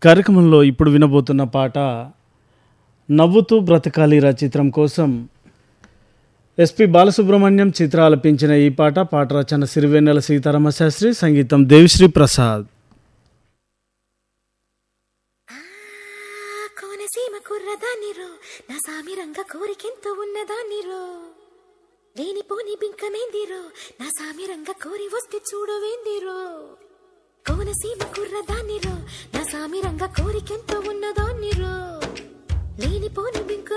కార్యక్రమంలో ఇప్పుడు వినబోతున్న పాట నవ్వుతూ బ్రతకాలిరా చిత్రం కోసం ఎస్పి బాలసుబ్రహ్మణ్యం చిత్ర ఆలపించిన ఈ పాట పాట రచన సిరివెన్నెల సీతారామ శాస్త్రి సంగీతం దేవిశ్రీ ప్రసాద్ ఆ, కోనసీమ కుర్రదాన్నిరో నా సామిరంగ కోరికెంత ఉన్నదాన్నిరో లేనిపోని బింకమేందిరో నా సామిరంగ కోరి వస్తే చూడవేందిరో కోనసీమ కుర్రదాన్నిరో నా సామిరంగ కోరికెంత ఉన్నదాన్నిరో లేనిపోని బింక